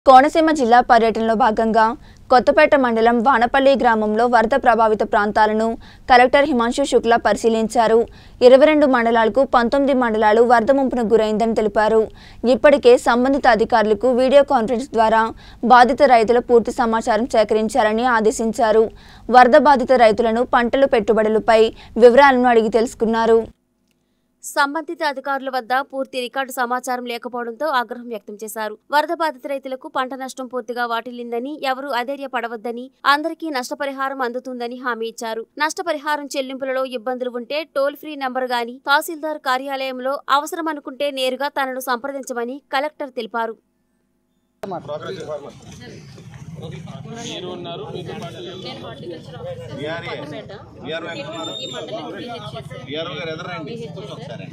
కోనసీమ జిల్లా పర్యటనలో భాగంగా కొత్తపేట మండలం వానపల్లి గ్రామంలో వరద ప్రభావిత ప్రాంతాలను కలెక్టర్ హిమాంశు శుక్లా పరిశీలించారు ఇరవై రెండు మండలాలకు పంతొమ్మిది మండలాలు వరద ముంపునకు గురైందని తెలిపారు ఇప్పటికే సంబంధిత అధికారులకు వీడియో కాన్ఫరెన్స్ ద్వారా బాధిత రైతుల పూర్తి సమాచారం సేకరించాలని ఆదేశించారు వరద బాధిత రైతులను పంటలు పెట్టుబడులపై వివరాలను అడిగి తెలుసుకున్నారు సంబంధిత అధికారుల వద్ద పూర్తి రికార్డు సమాచారం లేకపోవడంతో ఆగ్రహం వ్యక్తం చేశారు వరద బాధిత రైతులకు పంట నష్టం పూర్తిగా వాటిల్లిందని ఎవరూ అధైర్యపడవద్దని అందరికీ నష్టపరిహారం అందుతుందని హామీ ఇచ్చారు నష్టపరిహారం చెల్లింపులలో ఇబ్బందులు ఉంటే టోల్ ఫ్రీ నంబర్ గాని తహసీల్దార్ కార్యాలయంలో అవసరం అనుకుంటే నేరుగా తనను సంప్రదించమని కలెక్టర్ తెలిపారు విఆర్ఓ గారు ఎదురండి కూర్చో ఒకసారి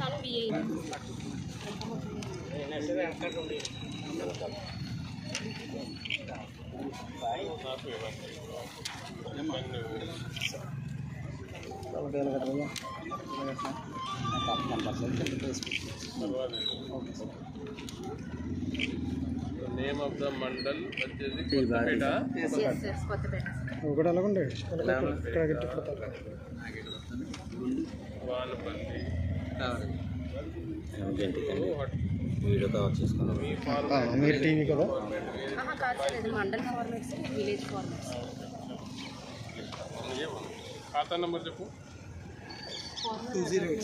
నేమ్ ఆఫ్ ద మండల్ వచ్చేసి కొత్తపేట ఒకటి ఎలాగుండే ఇక్కడ గిట్టుకుపోతారు వానపల్లి వీడియో కవర్ చేసుకున్నాం మీరు టీవీ కదా ఖాతా నెంబర్ చెప్పు జీరో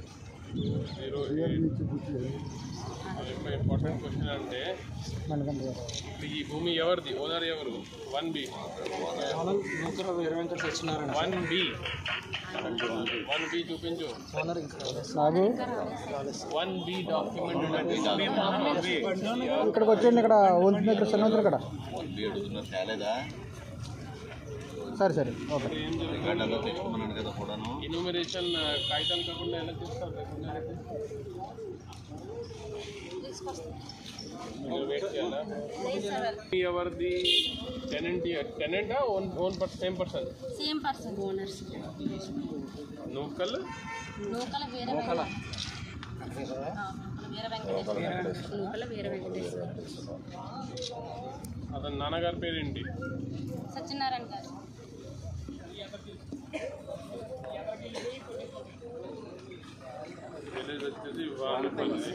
ఇంపార్టెంట్ క్వశ్చన్ అంటే మనకంటే కదా ఇప్పుడు ఈ భూమి ఎవరిది ఓనర్ ఎవరు one B one B one B చూపించు సాగు వన్ బి డాక్యుమెంట్ ఇక్కడికి వచ్చేయండి ఇక్కడ వంతున్న ఇక్కడ చిన్న వంతున ఇక్కడ అడుగుతున్నారు తేలేదా సరే సరే ఓకే రికార్డులో తెచ్చుకున్నాను కదా కూడాను ఇన్యూమరేషన్ కాగితాలు కాకుండా ఎలా చేస్తారు లేకుండా ఎలా చేస్తారు? మీరు వెయిట్ చేయాలా ఎవరిది టెనెంట్ టెనెంటా own own per same person same person owners నూకల్ నూకల వీర వీర వెంకటేశ్వర నూకల వీర వెంకటేశ్వర అతని నాన్నగారి పేరేంటి సత్యనారాయణ గారు విలేజ్ వచ్చేసి వానపల్లి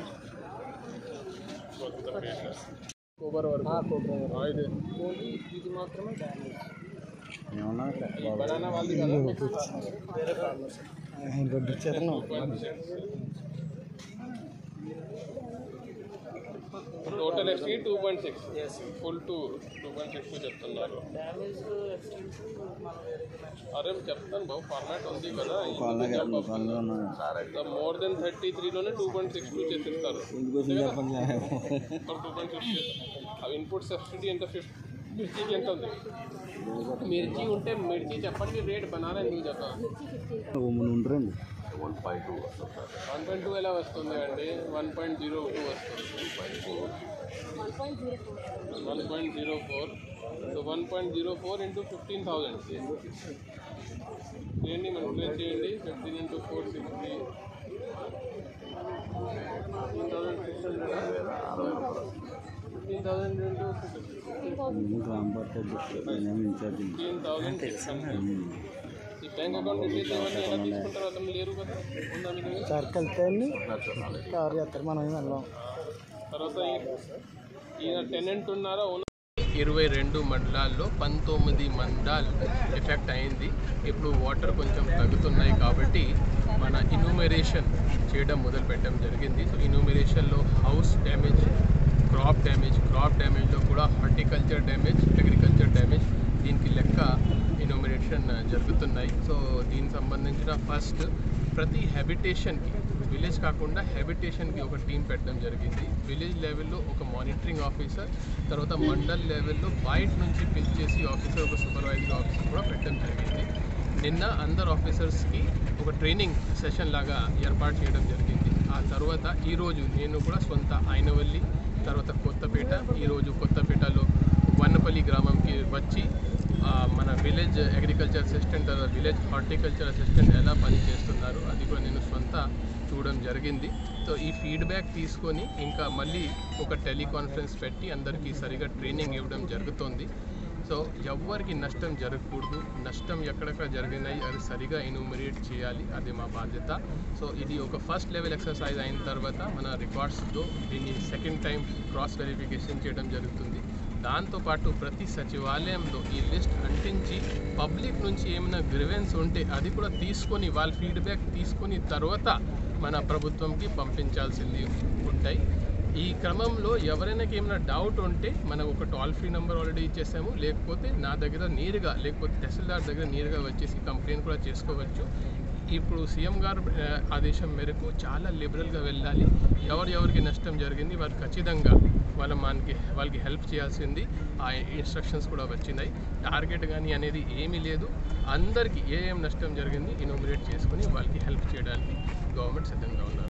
కొత్తపేట కొబ్బరి వరకు ఆ, ఇది ఇది మాత్రమే బనానా వాళ్ళది కదా ఇంకొంచెం చేతను total FC two point six full two two point six చెప్తున్నారు అరే చెప్తాను బాబు ఫార్మాట్ ఉంది కదా మోర్ దెన్ థర్టీ త్రీలోనే టూ పాయింట్ సిక్స్ టూ చేసిస్తారు టూ పాయింట్ సిక్స్ అవి ఇన్పుట్ సబ్సిడీ ఎంత ఫిఫ్ట్ మిర్చికి ఎంత ఉంది మిర్చి ఉంటే మిర్చి చెప్పండి రేట్ బనానా ఎందుకు చెప్తాను one point two one point two ఎలా వస్తుంది అండి వన్ పాయింట్ జీరో టూ వస్తుంది one point zero four so one point zero four into fifteen thousand చేయండి మల్టిప్లై చేయండి fifteen into four sixty fifteen thousand six hundred fifteen thousand into fifteen thousand six hundred ఈ bank account details అవన్నీ ఎలా తీసుకుంటారో అతను లేరు కదా ఉందా మీ దగ్గర సార్కి వెళ్తే అండి కారు చేస్తారు మనం ఏం వెళ్ళాం తర్వాత ఈ- ఈయన టెనెంట్ ఉన్నారా ఓనర్ ఇరవై రెండు మండలాల్లో పంతొమ్మిది మండలాలు ఎఫెక్ట్ అయింది ఇప్పుడు వాటర్ కొంచెం తగ్గుతున్నాయి కాబట్టి మన ఇన్యూమరేషన్ చేయడం మొదలు పెట్టడం జరిగింది సో ఇన్యూమరేషన్లో house damage crop damage crop డ్యామేజ్లో కూడా హార్టికల్చర్ డ్యామేజ్ అగ్రికల్చర్ డ్యామేజ్ దీనికి లెక్క ఇన్యూమరేషన్ జరుగుతున్నాయి సో దీనికి సంబంధించిన ఫస్ట్ ప్రతి హ్యాబిటేషన్కి విలేజ్ కాకుండా హ్యాబిటేషన్కి ఒక టీం పెట్టడం జరిగింది విలేజ్ లెవెల్లో ఒక మానిటరింగ్ ఆఫీసర్ తర్వాత మండల్ లెవెల్లో బయట నుంచి పిలిచేసి ఆఫీసర్ ఒక సూపర్వైజింగ్ ఆఫీసర్ కూడా పెట్టడం జరిగింది నిన్న అందరు ఆఫీసర్స్కి ఒక ట్రైనింగ్ సెషన్ లాగా ఏర్పాటు చేయడం జరిగింది ఆ తర్వాత ఈరోజు నేను కూడా సొంత ఆయనవల్లి తర్వాత కొత్తపేట ఈరోజు కొత్తపేటలో వన్నపల్లి గ్రామంకి వచ్చి ఆ, మన village agriculture assistant village horticulture assistant ఎలా పని చేస్తున్నారు అది కూడా నేను సొంత చూడడం జరిగింది సో ఈ ఫీడ్బ్యాక్ తీసుకొని ఇంకా మళ్ళీ ఒక టెలికాన్ఫరెన్స్ పెట్టి అందరికీ సరిగా ట్రైనింగ్ ఇవ్వడం జరుగుతుంది సో ఎవ్వరికి నష్టం జరగకూడదు నష్టం ఎక్కడెక్కడ జరిగినాయి అది సరిగా ఎన్యూమరేట్ చేయాలి అది మా బాధ్యత సో ఇది ఒక ఫస్ట్ లెవెల్ ఎక్సర్సైజ్ అయిన తర్వాత మన రికార్డ్స్తో దీన్ని సెకండ్ టైం క్రాస్ వెరిఫికేషన్ చేయడం జరుగుతుంది దాంతోపాటు ప్రతి సచివాలయంలో ఈ లిస్ట్ అంటించి పబ్లిక్ నుంచి ఏమైనా గ్రివెన్స్ ఉంటే అది కూడా తీసుకొని వాళ్ళ ఫీడ్బ్యాక్ తీసుకొని తర్వాత మన ప్రభుత్వంకి పంపించాల్సింది ఉంటాయి ఈ క్రమంలో ఎవరైనా ఏమైనా డౌట్ ఉంటే మనం ఒక టోల్ ఫ్రీ నెంబర్ ఆల్రెడీ ఇచ్చేసాము లేకపోతే నా దగ్గర నేరుగా లేకపోతే తహసీల్దార్ దగ్గర నేరుగా వచ్చేసి కంప్లైంట్ కూడా చేసుకోవచ్చు ఇప్పుడు సీఎం గారు ఆ, ఆదేశం మేరకు చాలా లిబరల్గా వెళ్ళాలి ఎవరు ఎవరికి నష్టం జరిగింది వారు ఖచ్చితంగా వాళ్ళ మనకి వాళ్ళకి హెల్ప్ చేయాల్సింది ఆ ఇన్స్ట్రక్షన్స్ కూడా వచ్చినాయి టార్గెట్ కానీ అనేది ఏమీ లేదు అందరికీ ఏ ఏం నష్టం జరిగింది ఇనోమినేట్ చేసుకుని వాళ్ళకి హెల్ప్ చేయడానికి గవర్నమెంట్ సిద్ధంగా ఉన్నారు